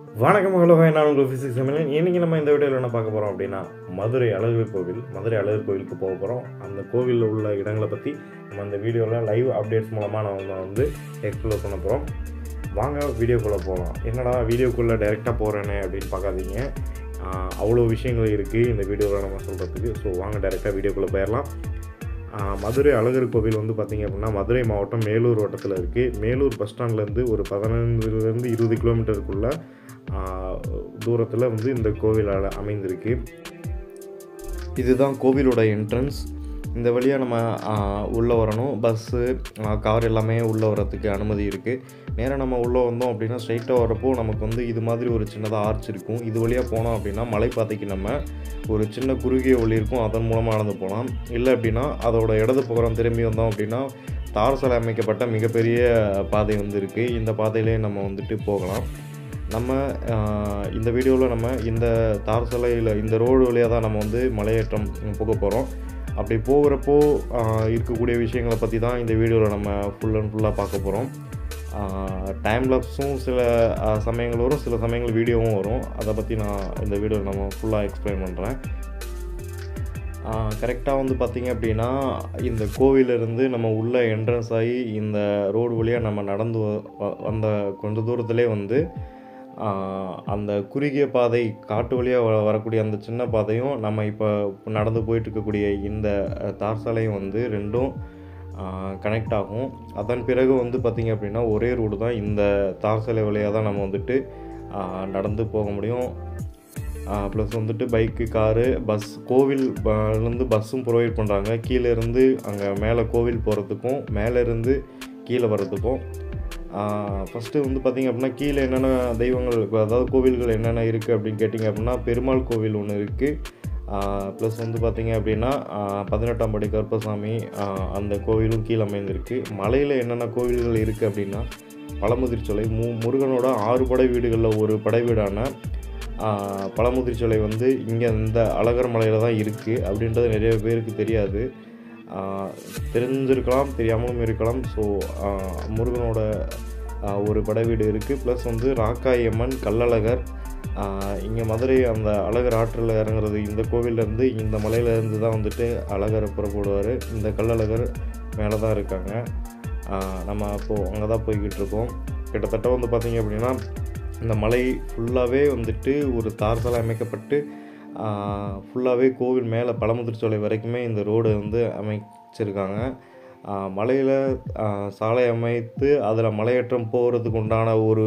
வணக்கம் மகளோக நான் உங்கள் ஃபிசிக்ஸ் தமிழன் இன்றைக்கி நம்ம இந்த வீடியோவில் என்ன பார்க்க போகிறோம் அப்படின்னா மதுரை அழகர் கோவில் மதுரை அழகர் கோவிலுக்கு போக போகிறோம் அந்த கோவிலில் உள்ள இடங்களை பற்றி நம்ம அந்த வீடியோவில் லைவ் அப்டேட்ஸ் மூலமாக நம்ம வந்து எக்ஸ்ப்ளோர் பண்ண போகிறோம் வாங்க வீடியோக்குள்ளே போகலாம் என்னடா வீடியோக்குள்ளே டைரெக்டாக போகிறேனே அப்படின்னு பார்க்காதீங்க ஆஹ் அவ்வளோ விஷயங்கள் இருக்குது இந்த வீடியோவில் நம்ம சொல்கிறதுக்கு ஸோ வாங்க டைரெக்டாக வீடியோக்குள்ளே போயிடலாம் ஆஹ் மதுரை அழகர் கோவில் வந்து பார்த்திங்க அப்படின்னா மதுரை மாவட்டம் மேலூர் வட்டத்தில் இருக்குது மேலூர் பஸ் ஸ்டாண்ட்லேருந்து ஒரு பதினைந்துலேருந்து இருபது கிலோமீட்டருக்குள்ள தூரத்தில் வந்து இந்த கோவில் அல- அமைந்திருக்கு இதுதான் கோவிலோட என்ட்ரன்ஸ் இந்த வழியாக நம்ம உள்ளே வரணும் பஸ்ஸு கார் எல்லாமே உள்ளே வரத்துக்கு அனுமதி இருக்குது நேராக நம்ம உள்ளே வந்தோம் அப்படின்னா ஸ்ட்ரைட்டாக வரப்போ நமக்கு வந்து இது மாதிரி ஒரு சின்னதாக ஆர்ச் இருக்கும் இது வழியாக போனோம் அப்படின்னா மலைப்பாதைக்கு நம்ம ஒரு சின்ன குறுகிய வழி இருக்கும் அதன் மூலமாக நடந்து போகலாம் இல்லை அப்படின்னா அதோட இடது பக்கம் திரும்பி வந்தோம் அப்படின்னா தார் சாலை அமைக்கப்பட்ட மிகப்பெரிய பாதை வந்து இருக்குது இந்த பாதையிலே நம்ம வந்துட்டு போகலாம் நம்ம ஆஹ், இந்த வீடியோவில் நம்ம இந்த தார் சாலையில் இந்த ரோடு வழியாக தான் நம்ம வந்து மலையேற்றம் போக போகிறோம் அப்படி போகிறப்போ ஆஹ், இருக்கக்கூடிய விஷயங்களை பற்றி தான் இந்த வீடியோவில் நம்ம ஃபுல் அண்ட் ஃபுல்லாக பார்க்க போகிறோம் டைம் லாப்ஸும் சில ஆஹ், சமயங்கள் வரும் சில சமயங்கள் வீடியோவும் வரும் அதை பற்றி நான் இந்த வீடியோவில் நம்ம ஃபுல்லாக எக்ஸ்பிளைன் பண்ணுறேன் கரெக்டாக வந்து பார்த்திங்க அப்படின்னா இந்த கோவிலிருந்து நம்ம உள்ளே என்ட்ரன்ஸ் ஆகி இந்த ரோடு வழியாக நம்ம நடந்து வ- வ- வந்த கொஞ்ச தூரத்திலே வந்து ஆஹ், அந்த குறுகிய பாதை காட்டு வழியாக வ வரக்கூடிய அந்த சின்ன பாதையும் நம்ம இப்போ நடந்து போயிட்டு இருக்கக்கூடிய இந்த அஹ், தார் சாலையும் வந்து ரெண்டும் கனெக்ட் ஆகும் அதன் பிறகு வந்து பார்த்திங்க அப்படின்னா ஒரே ரோடு தான் இந்த தார் சாலை வழியாக தான் நம்ம வந்துட்டு ஆஹ், நடந்து போக முடியும் ப்ளஸ் வந்துட்டு பைக்கு காரு பஸ் கோவில் ப- இருந்து பஸ்ஸும் ப்ரொவைட் பண்ணுறாங்க கீழே இருந்து அங்கே மேலே கோவில் போகிறதுக்கும் மேலே இருந்து கீழே வர்றதுக்கும் ஃபஸ்ட்டு வந்து பார்த்திங்க அப்படின்னா கீழே என்னென்ன தெய்வங்கள் இப்ப அதாவது கோவில்கள் என்னென்ன இருக்குது அப்படின்னு கேட்டிங்க அப்படின்னா பெருமாள் கோவில் ஒன்று இருக்குது ப்ளஸ் வந்து பார்த்திங்க அப்படின்னா ஆஹ், பதினெட்டாம் படி கருப்பசாமி ஆஹ், அந்த கோவிலும் கீழே அமைந்திருக்கு மலையில் என்னென்ன கோவில்கள் இருக்குது அப்படின்னா பழமுதிர்ச்சோலை மு முருகனோட ஆறு படை வீடுகளில் ஒரு படை வீடான ஆஹ் பழமுதிர்ச்சோலை வந்து இங்கே இந்த அழகர் மலையில் தான் இருக்குது அப்படின்றது நிறைய பேருக்கு தெரியாது ஆஹ் தெரிஞ்சிருக்கலாம் தெரியாமலும் இருக்கலாம் ஸோ முருகனோட ஆஹ் ஒரு படை வீடு இருக்குது ப்ளஸ் வந்து ராக்காயம்மன் கள்ளழகர் இங்கே மதுரை அந்த அழகர் ஆற்றில் இறங்குறது இந்த கோவிலேருந்து இந்த மலையிலேருந்து தான் வந்துட்டு அழகரை புறப்படுவார் இந்த கள்ளழகர் மேலே தான் இருக்காங்க ஆஹ் நம்ம அப்போது அங்கே தான் போய்கிட்டு இருக்கோம் கிட்டத்தட்ட வந்து பார்த்திங்க அப்படின்னா இந்த மலை ஃபுல்லாகவே வந்துட்டு ஒரு தார் சாலை அமைக்கப்பட்டு ஃபுல்லாகவே கோவில் மேலே பழமுதிர்ச்சோலை வரைக்குமே இந்த ரோடு வந்து அமைச்சிருக்காங்க மலையில் சாலை அமைத்து அதில் மலையேற்றம் போகிறதுக்கு உண்டான ஒரு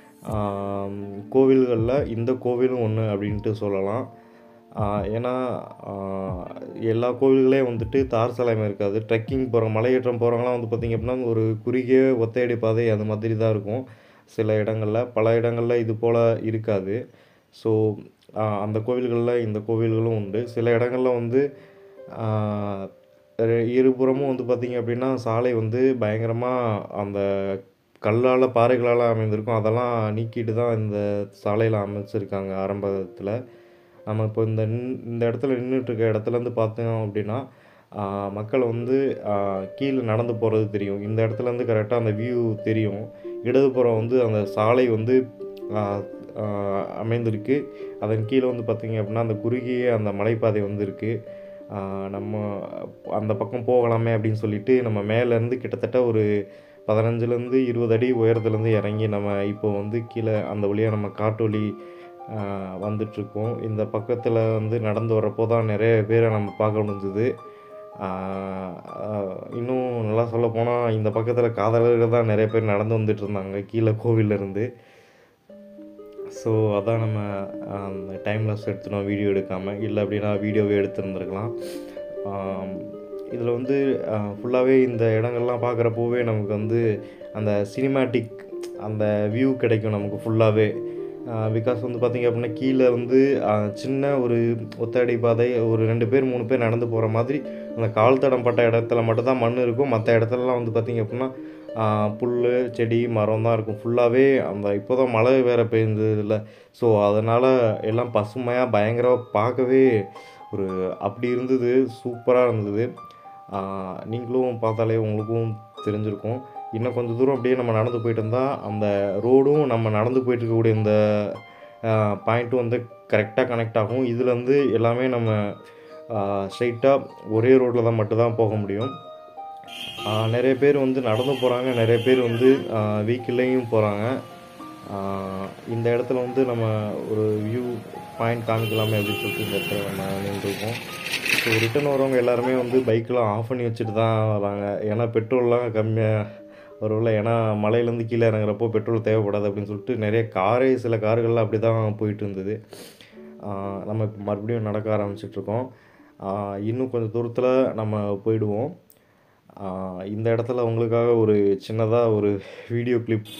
கோவில்களில் இந்த கோவிலும் ஒன்று அப்படின்ட்டு சொல்லலாம் ஆஹ் ஏன்னா ஆஹ் எல்லா கோவில்களையும் வந்துட்டு தார் சாலையம் இருக்காது ட்ரெக்கிங் போகிற மலையேற்றம் போகிறவங்களாம் வந்து பார்த்திங்க அப்படின்னா ஒரு குறுகிய ஒத்தையடி பாதை அது மாதிரி தான் இருக்கும் சில இடங்களில் பல இடங்களில் இது போல் இருக்காது ஸோ அந்த கோவில்களில் இந்த கோவில்களும் உண்டு சில இடங்களில் வந்து ஆஹ் ரெ- இருபுறமும் வந்து பார்த்திங்க அப்படின்னா சாலை வந்து பயங்கரமாக அந்த கல்லால் பாறைகளால் அமைந்திருக்கும் அதெல்லாம் நீக்கிட்டு தான் இந்த சாலையில் அமைச்சிருக்காங்க ஆரம்பத்தில் நம்ம இப்போ இந்த நின்- இந்த இடத்துல நின்றுட்டு இருக்க இடத்துலேருந்து பார்த்தோம் அப்படின்னா ஆஹ் மக்கள் வந்து ஆஹ் கீழே நடந்து போகிறது தெரியும் இந்த இடத்துலேருந்து கரெக்டாக அந்த வியூ தெரியும் இடதுபுறம் வந்து அந்த சாலை வந்து ஆஹ் ஆஹ் அமைந்திருக்கு அதன் கீழே வந்து பார்த்திங்க அப்படின்னா அந்த குறுகிய அந்த மலைப்பாதை வந்து இருக்குது நம்ம அந்த பக்கம் போகலாமே அப்படின்னு சொல்லிட்டு நம்ம மேலேருந்து கிட்டத்தட்ட ஒரு பதினஞ்சுலேருந்து இருபது அடி உயரத்துலேருந்து இறங்கி நம்ம இப்போ வந்து கீழே அந்த வழியாக நம்ம காட்டு வழி ஆஹ் வந்துட்ருக்கோம் இந்த பக்கத்தில் வந்து நடந்து வரப்போ தான் நிறைய பேரை நம்ம பார்க்க முடிஞ்சுது ஆஹ் ஆஹ் இன்னும் நல்லா சொல்ல போனால் இந்த பக்கத்தில் காதலர்கள் தான் நிறைய பேர் நடந்து வந்துட்டு இருந்தாங்க கீழே கோவில்ல இருந்து ஸோ அதான் நம்ம அந்த டைம்லெஸ் எடுத்துனோம் வீடியோ எடுக்காமல் இல்லை அப்படின்னா வீடியோவே எடுத்துருந்துருக்கலாம் இதில் வந்து ஃபுல்லாகவே இந்த இடங்கள்லாம் பார்க்குறப்போவே நமக்கு வந்து அந்த சினிமேட்டிக் அந்த வியூ கிடைக்கும் நமக்கு ஃபுல்லாகவே பிகாஸ் வந்து பார்த்திங்க அப்படின்னா கீழே வந்து ஆஹ், சின்ன ஒரு ஒத்தடி பாதை ஒரு ரெண்டு பேர் மூணு பேர் நடந்து போகிற மாதிரி அந்த கால் தடம் பட்ட இடத்துல மட்டும்தான் மண் இருக்கும் மற்ற இடத்துலலாம் வந்து பார்த்திங்க அப்படின்னா புல் செடி மரம் தான் இருக்கும் ஃபுல்லாகவே அந்த இப்போ தான் மழை வேறு பெய்ந்ததில்ல ஸோ அதனால் எல்லாம் பசுமையாக பயங்கரமாக பார்க்கவே ஒரு அப்படி இருந்தது சூப்பராக இருந்தது ஆஹ் நீங்களும் பார்த்தாலே உங்களுக்கும் தெரிஞ்சிருக்கும் இன்னும் கொஞ்சம் தூரம் அப்படியே நம்ம நடந்து போயிட்டு இருந்தால் அந்த ரோடும் நம்ம நடந்து போயிட்டு இருக்கக்கூடிய இந்த பாயிண்ட்டும் வந்து கரெக்டாக கனெக்ட் ஆகும் இதில் வந்து எல்லாமே நம்ம ஸ்ட்ரைட்டாக ஒரே ரோட்டில் தான் மட்டும்தான் போக முடியும் ஆஹ் நிறைய பேர் வந்து நடந்து போகிறாங்க நிறைய பேர் வந்து வீக்கிலையும் போகிறாங்க இந்த இடத்துல வந்து நம்ம ஒரு வியூ பாயிண்ட் காமிக்கலாமே அப்படின்னு சொல்லிட்டு இந்த இடத்துல நம்ம நின்றுருக்கோம் ஸோ ரிட்டன் வரவங்க எல்லாருமே வந்து பைக்கெலாம் ஆஃப் பண்ணி வச்சுட்டு தான் வராங்க ஏன்னா பெட்ரோல்லாம் கம்மியாக வரும்ல ஏன்னா மலையிலேருந்து கீழே இறங்குறப்போ பெட்ரோல் தேவைப்படாது அப்படின்னு சொல்லிட்டு நிறைய காரே சில கார்கள்லாம் அப்படி தான் போயிட்டு இருந்தது ஆஹ் நம்ம இப்போ மறுபடியும் நடக்க ஆரம்பிச்சிட்ருக்கோம் இன்னும் கொஞ்சம் தூரத்தில் நம்ம போயிடுவோம் ஆஹ் இந்த இடத்துல உங்களுக்காக ஒரு சின்னதாக ஒரு வீடியோ கிளிப்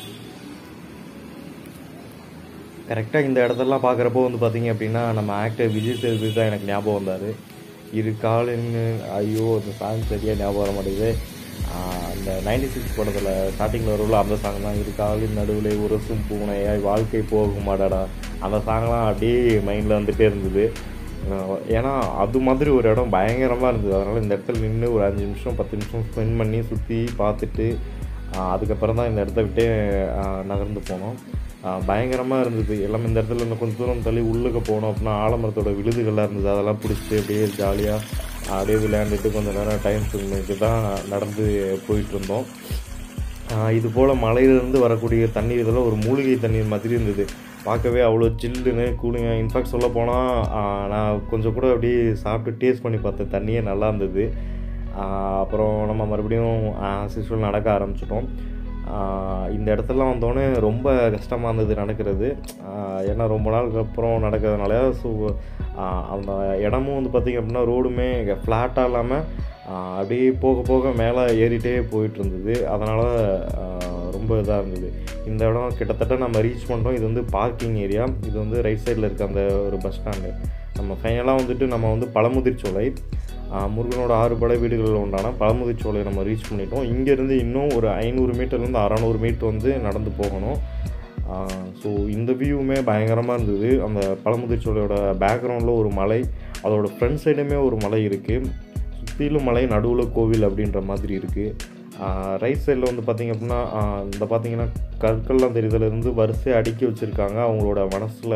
கரெக்டாக இந்த இடத்தெல்லாம் பார்க்குறப்போ வந்து பார்த்தீங்க அப்படின்னா நம்ம ஆக்டர் விஜய் சேதுபதி தான் எனக்கு ஞாபகம் வந்தார் இரு காலின்னு ஐயோ அந்த சாங் சரியாக ஞாபகம் வர மாட்டேங்குது ஆஹ் அந்த நைன்டி சிக்ஸ் படத்தில் ஸ்டார்டிங்கில் வரும்ல அந்த சாங் தான் இரு காலின் நடுவில் உரசும் பூனையாய் வாழ்க்கை போகுமாடாடா அந்த சாங்லாம் அப்படியே மைண்டில் வந்துகிட்டே இருந்தது ஆஹ் ஏன்னா அது மாதிரி ஒரு இடம் பயங்கரமாக இருந்தது அதனால் இந்த இடத்துல நின்று ஒரு அஞ்சு நிமிஷம் பத்து நிமிஷம் ஸ்பெண்ட் பண்ணி சுற்றி பார்த்துட்டு ஆஹ் அதுக்கப்புறம் தான் இந்த இடத்த விட்டே ஆஹ் நகர்ந்து போனோம் பயங்கரமாக இருந்தது எல்லாமே இந்த இடத்துல இன்னும் கொஞ்சம் தூரம் தள்ளி உள்ளுக்க போனோம் அப்படின்னா ஆலமரத்தோட விழுதுகள்லாம் இருந்தது அதெல்லாம் பிடிச்சிட்டு அப்படியே ஜாலியாக அப்படியே விளையாண்டுட்டு கொஞ்சம் நேரம் டைம் ஸ்பெண்ட் பண்ணிட்டு தான் நடந்து போயிட்டு இருந்தோம் ஆஹ் இது போல் மலையிலேருந்து வரக்கூடிய தண்ணீர் இதெல்லாம் ஒரு மூலிகை தண்ணீர் மாதிரி இருந்தது பார்க்கவே அவ்வளோ ஜில்லுன்னு கூலிங்காக இன்ஃபேக்ட் சொல்ல போனால் நான் கொஞ்சம் கூட அப்படியே சாப்பிட்டு டேஸ்ட் பண்ணி பார்த்தேன் தண்ணியே நல்லா இருந்தது ஆஹ் அப்புறம் நம்ம மறுபடியும் சிசுவல் நடக்க ஆரம்பிச்சிட்டோம் ஆஹ் இந்த இடத்துலலாம் வந்தோடனே ரொம்ப கஷ்டமாக இருந்தது நடக்கிறது ஆஹ் ஏன்னா ரொம்ப நாளுக்கு அப்புறம் நடக்கிறதுனால ஸோ அந்த இடமும் வந்து பார்த்திங்க அப்படின்னா ரோடுமே ஃப்ளாட்டாக இல்லாமல் அப்படியே போக போக மேலே ஏறிட்டே போயிட்டு இருந்தது அதனால் ரொம்ப இதாக இருந்தது இந்த இடம் கிட்டத்தட்ட நம்ம ரீச் பண்ணிட்டோம் இது வந்து பார்க்கிங் ஏரியா இது வந்து ரைட் சைடில் இருக்க அந்த ஒரு பஸ் ஸ்டாண்டு நம்ம ஃபைனலாக வந்துட்டு நம்ம வந்து பழமுதிர்ச்சோலை ஆஹ் முருகனோட ஆறு படை வீடுகளில் உண்டான பழமுதிர்ச்சோலை நம்ம ரீச் பண்ணிட்டோம் இங்கேருந்து இன்னும் ஒரு ஐநூறு மீட்டர்லேருந்து அறநூறு மீட்டர் வந்து நடந்து போகணும் ஸோ இந்த வியூவுமே பயங்கரமாக இருந்தது அந்த பழமுதிர்ச்சோலையோட பேக்ரவுண்டில் ஒரு மலை அதோட ஃப்ரண்ட் சைடுமே ஒரு மலை இருக்குது சுற்றிலும் மலை நடுவில் கோவில் அப்படின்ற மாதிரி இருக்குது ரைட் சைடில் வந்து பார்த்திங்க அப்படின்னா ஆஹ் இந்த பார்த்தீங்கன்னா கற்கள்லாம் தெரியுதுலேருந்து வரிசையாக அடுக்கி வச்சுருக்காங்க அவங்களோட மனசில்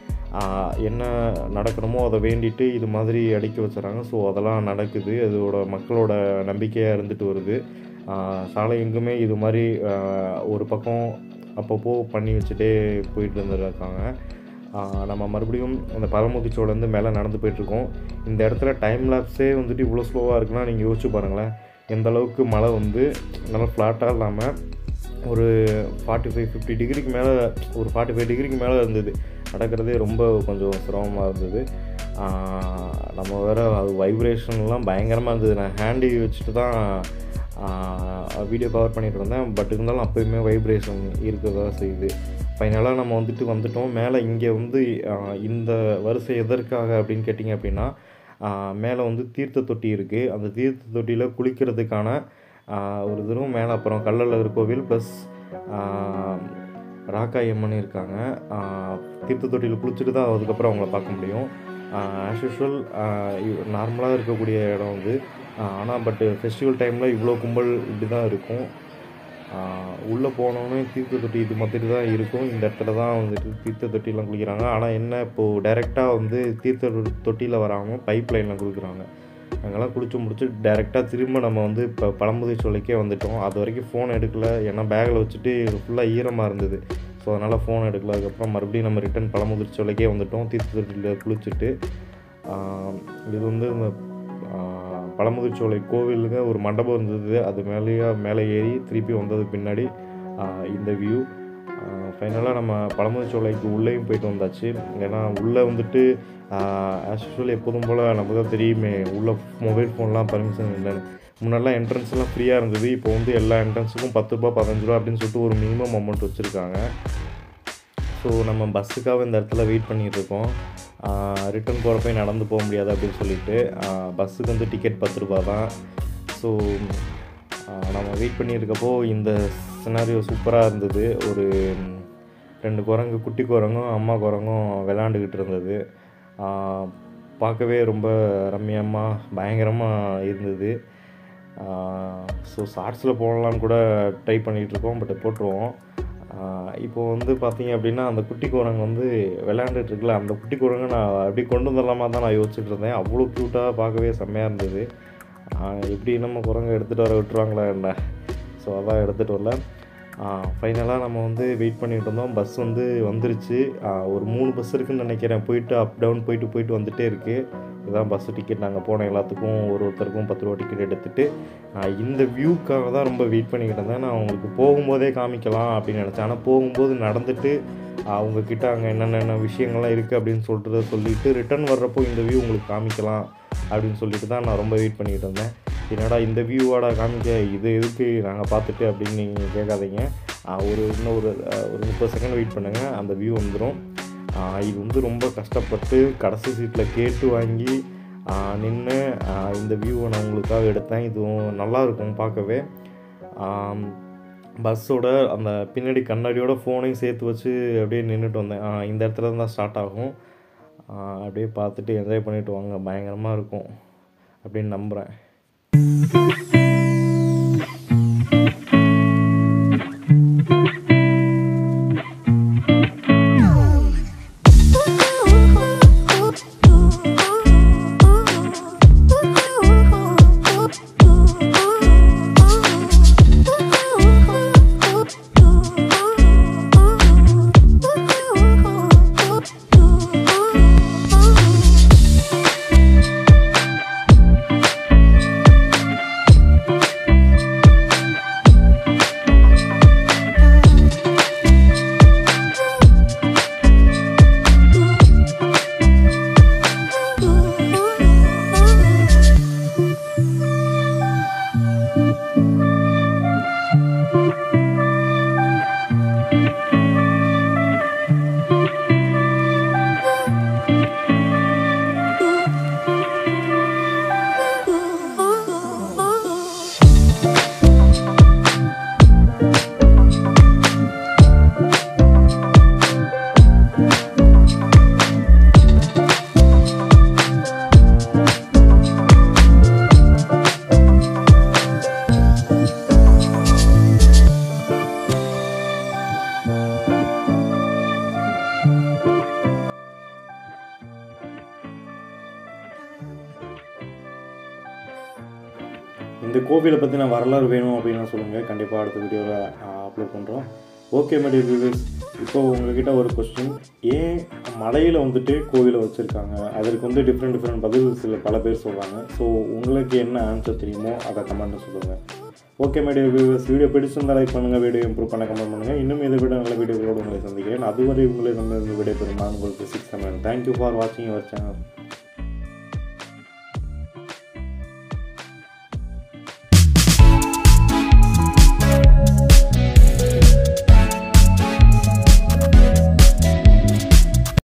என்ன நடக்கணுமோ அதை வேண்டிட்டு இது மாதிரி அடுக்கி வச்சுறாங்க ஸோ அதெல்லாம் நடக்குது அதோட மக்களோட நம்பிக்கையாக இருந்துட்டு வருது ஆஹ் சாலை எங்குமே இது மாதிரி ஆஹ் ஒரு பக்கம் அப்பப்போ பண்ணி வச்சுட்டே போயிட்டு இருந்துருக்காங்க ஆஹ் நம்ம மறுபடியும் அந்த பழமுதிச்சோலேருந்து மேலே நடந்து போயிட்டுருக்கோம் இந்த இடத்துல டைம் லேப்ஸே வந்துட்டு இவ்வளோ ஸ்லோவாக இருக்குன்னா நீங்கள் யோசிச்சு பாருங்களேன் எந்த அளவுக்கு மழை வந்து நல்லா ஃப்ளாட்டாக இல்லாமல் ஒரு ஃபார்ட்டி ஃபைவ் ஃபிஃப்டி டிகிரிக்கு மேலே ஒரு ஃபார்ட்டி ஃபைவ் டிகிரிக்கு மேலே இருந்தது நடக்கிறதே ரொம்ப கொஞ்சம் சிரமமாக இருந்தது ஆஹ் நம்ம வேறு அது வைப்ரேஷன்லாம் பயங்கரமாக இருந்தது நான் ஹேண்டி வச்சுட்டு தான் வீடியோ கவர் பண்ணிட்டு இருந்தேன் பட் இருந்தாலும் அப்போயுமே வைப்ரேஷன் இருக்கிறதா செய்யுது ஃபைனலாக நம்ம வந்துட்டு வந்துட்டோம் மேலே இங்கே வந்து ஆஹ் இந்த வரிசை எதற்காக அப்படின்னு கேட்டிங்க அப்படின்னா ஆஹ் மேலே வந்து தீர்த்த தொட்டி இருக்குது அந்த தீர்த்த தொட்டியில் குளிக்கிறதுக்கான ஆஹ் ஒரு இதுவும் மேலே அப்புறம் கள்ளழகர் கோவில் ப்ளஸ் ராக்காயம்மன் இருக்காங்க ஆஹ் தீர்த்த தொட்டியில் குளிச்சுட்டு தான் அதுக்கப்புறம் அவங்கள பார்க்க முடியும் ஆஸ் யூஷுவல் நார்மலாக இருக்கக்கூடிய இடம் வந்து ஆனால் பட்டு ஃபெஸ்டிவல் டைமில் இவ்வளோ கும்பல் இப்படி தான் இருக்கும் உள்ளே போனோன்னே தீர்த்த தொட்டி இது மாதிரி தான் இருக்கும் இந்த இடத்துல தான் வந்துட்டு தீர்த்த தொட்டிலாம் குளிக்கிறாங்க ஆனால் என்ன இப்போது டைரெக்டாக வந்து தீர்த்த தொட்டியில் வராமல் பைப் லைனில் குளிக்கிறாங்க அங்கெல்லாம் குளிச்சு முடிச்சு டைரெக்டாக திரும்ப நம்ம வந்து இப்போ பழமுதிர் சோலைக்கே வந்துட்டோம் அது வரைக்கும் ஃபோன் எடுக்கல ஏன்னா பேக்கில் வச்சுட்டு ஃபுல்லாக ஈரமாக இருந்தது ஸோ அதனால் ஃபோன் எடுக்கல அதுக்கப்புறம் மறுபடியும் நம்ம ரிட்டன் பழமுதிர் சோலைக்கே வந்துட்டோம் தீர்த்த தொட்டியில் குளிச்சுட்டு ஆஹ் இது வந்து இந்த ஆஹ் பழமுதிர்ச்சோலை கோவிலுங்க ஒரு மண்டபம் இருந்தது அது மேலேயே மேலே ஏறி திருப்பி வந்ததுக்கு பின்னாடி ஆஹ் இந்த வியூ ஃபைனலாக நம்ம பழமுதிர்ச்சோலைக்கு உள்ளேயும் போயிட்டு வந்தாச்சு ஏன்னா உள்ளே வந்துட்டு ஆஸ் யூஷுவல் எப்போதும் போல் நமக்கு தான் தெரியுமே உள்ளே மொபைல் ஃபோன்லாம் பர்மிஷன் இல்லைன்னு முன்னெல்லாம் என்ட்ரன்ஸ்லாம் ஃப்ரீயாக இருந்தது இப்போ வந்து எல்லா என்ட்ரன்ஸுக்கும் பத்து ரூபா பதினஞ்சு ரூபா அப்படின்னு சொல்லிட்டு ஒரு மினிமம் அமௌண்ட் வச்சுருக்காங்க ஸோ நம்ம பஸ்ஸுக்காக இந்த இடத்துல வெயிட் பண்ணிகிட்டு இருக்கோம் ரிட்டன் போகிறப்ப நடந்து போக முடியாது அப்படின்னு சொல்லிட்டு பஸ்ஸுக்கு வந்து டிக்கெட் பத்து ரூபா தான் ஸோ நம்ம வெயிட் பண்ணியிருக்கப்போ இந்த சினாரியோ சூப்பராக இருந்தது ஒரு ரெண்டு குரங்கு குட்டி குரங்கும் அம்மா குரங்கும் விளாண்டுக்கிட்டு இருந்தது ஆஹ் பார்க்கவே ரொம்ப ரம்மியமாக பயங்கரமாக இருந்தது ஸோ ஷார்ட்ஸில் போடலான்னு கூட ட்ரை பண்ணிகிட்டு இருக்கோம் பட் போட்டுருவோம் இப்போ வந்து பார்த்தீங்க அப்படின்னா அந்த குட்டி குரங்கு வந்து விளையாண்டுட்டு இருக்குல்ல அந்த குட்டி குரங்கு நான் அப்படி கொண்டு வந்துடலாமா தான் நான் யோசிச்சுட்டு இருந்தேன் அவ்வளோ க்யூட்டாக பார்க்கவே செம்மையாக இருந்தது ஆஹ் எப்படி நம்ம குரங்கை எடுத்துகிட்டு வர விட்டுருவாங்களா என்ன ஸோ அதான் எடுத்துகிட்டு வரல ஃபைனலாக நம்ம வந்து வெயிட் பண்ணிட்டு இருந்தோம் பஸ் வந்து வந்துருச்சு ஆஹ் ஒரு மூணு பஸ் இருக்குன்னு நினைக்கிறேன் போயிட்டு அப் டவுன் போயிட்டு போயிட்டு வந்துட்டே இருக்குது இதுதான் பஸ் டிக்கெட் நாங்கள் போன எல்லாத்துக்கும் ஒரு ஒருத்தருக்கும் பத்து ரூபா டிக்கெட் எடுத்துகிட்டு நான் இந்த வியூக்காக தான் ரொம்ப வெயிட் பண்ணிக்கிட்டு இருந்தேன் நான் உங்களுக்கு போகும்போதே காமிக்கலாம் அப்படின்னு நினச்சேன் ஆனால் போகும்போது நடந்துட்டு அவங்கக்கிட்ட அங்கே என்னென்ன விஷயங்கள்லாம் இருக்குது அப்படின்னு சொல்லிட்டு சொல்லிட்டு ரிட்டர்ன் வர்றப்போ இந்த வியூ உங்களுக்கு காமிக்கலாம் அப்படின்னு சொல்லிட்டு தான் நான் ரொம்ப வெயிட் பண்ணிக்கிட்டு இருந்தேன் என்னடா இந்த வியூவாடா காமிக்க இது எதுக்கு நாங்கள் பார்த்துட்டு அப்படின்னு நீங்கள் கேட்காதீங்க ஆஹ் ஒரு இன்னும் ஒரு ஆஹ் ஒரு முப்பது செகண்ட் வெயிட் பண்ணுங்கள் அந்த வியூ வந்துடும் இது வந்து ரொம்ப கஷ்டப்பட்டு கடைசி சீட்டில் கேட்டு வாங்கி நின்று இந்த வியூவை நான் உங்களுக்காக எடுத்தேன் இதுவும் நல்லா இருக்கும் பார்க்கவே பஸ்ஸோட அந்த பின்னாடி கண்ணாடியோட ஃபோனையும் சேர்த்து வச்சு அப்படியே நின்றுட்டு வந்தேன் ஆ, இந்த இடத்துல தான் ஸ்டார்ட் ஆகும் ஆ, அப்படியே பார்த்துட்டு என்ஜாய் பண்ணிட்டு வாங்க பயங்கரமாக இருக்கும் அப்படின்னு நம்புகிறேன் இந்த கோவிலை பற்றின வரலாறு வேணும் அப்படின்னு சொல்லுங்கள் கண்டிப்பாக அடுத்த வீடியோவில் அப்லோட் பண்ணுறோம் ஓகே மேடியல் வியூவர்ஸ் இப்போ உங்ககிட்ட ஒரு கொஸ்டின் ஏன் மலையில் வந்துட்டு கோவிலை வச்சுருக்காங்க அதற்கு வந்து டிஃப்ரெண்ட் டிஃப்ரெண்ட் பதில் சில பல பேர் சொல்கிறாங்க ஸோ உங்களுக்கு என்ன ஆன்சர் தெரியுமோ அதை கமெண்ட்டில் சொல்லுங்கள் ஓகே மேடியல் வியூவர்ஸ் வீடியோ பிடிச்சிருந்தா லைக் பண்ணுங்கள் வீடியோ இம்ப்ரூவ் பண்ண கமெண்ட் பண்ணுங்கள் இன்னும் இதை விட நல்ல வீடியோகளோடு உங்களை சந்திக்கிறேன் அதுவரை உங்களை நம்ம விடைபெறும் நான் உங்களுக்கு சிக்ஸ் செவன் தேங்க்யூ ஃபார் வாட்சிங் அவர் சேனல்